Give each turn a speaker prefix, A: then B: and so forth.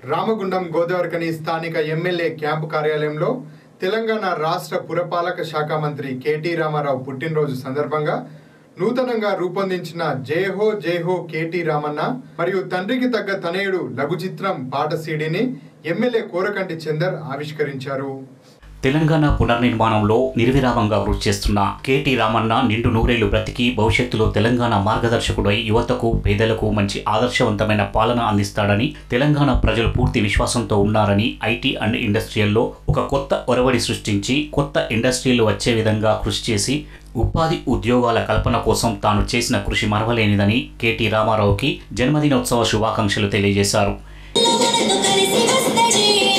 A: రామగుండం గోదావరికని స్థానిక MLA camp కార్యాలయంలో తెలంగాణ రాష్ట్ర పురపాలక శాఖ మంత్రి కేటీ రామారావు పుట్టినరోజు సందర్భంగా నూతనంగా రూపొందించిన జయహో జయహో కేటీ రామన్న మరియు తండ్రికి తగ్గ తనయుడు లఘు చిత్రం పాట సీడీని ఎమ్మెల్యే కోరకంటి చందర్ ఆవిష్కరించారు
B: తెలంగాణ పునర్నిర్మాణంలో నిర్విరామంగా కృషి చేస్తున్న కేటీ రామన్న నిండు నూరేళ్లు బ్రతికి భవిష్యత్తులో తెలంగాణ మార్గదర్శకుడై యువతకు పేదలకు మంచి ఆదర్శవంతమైన పాలన అందిస్తాడని తెలంగాణ ప్రజలు పూర్తి విశ్వాసంతో ఉన్నారని ఐటీ అండ్ ఇండస్ట్రియల్లో ఒక కొత్త ఒరవడి సృష్టించి కొత్త ఇండస్ట్రీలు వచ్చే విధంగా కృషి చేసి ఉపాధి ఉద్యోగాల కల్పన కోసం తాను చేసిన కృషి మరవలేనిదని కేటీ రామారావుకి జన్మదినోత్సవ శుభాకాంక్షలు తెలియజేశారు
C: మనతో కలిసి వస్తడే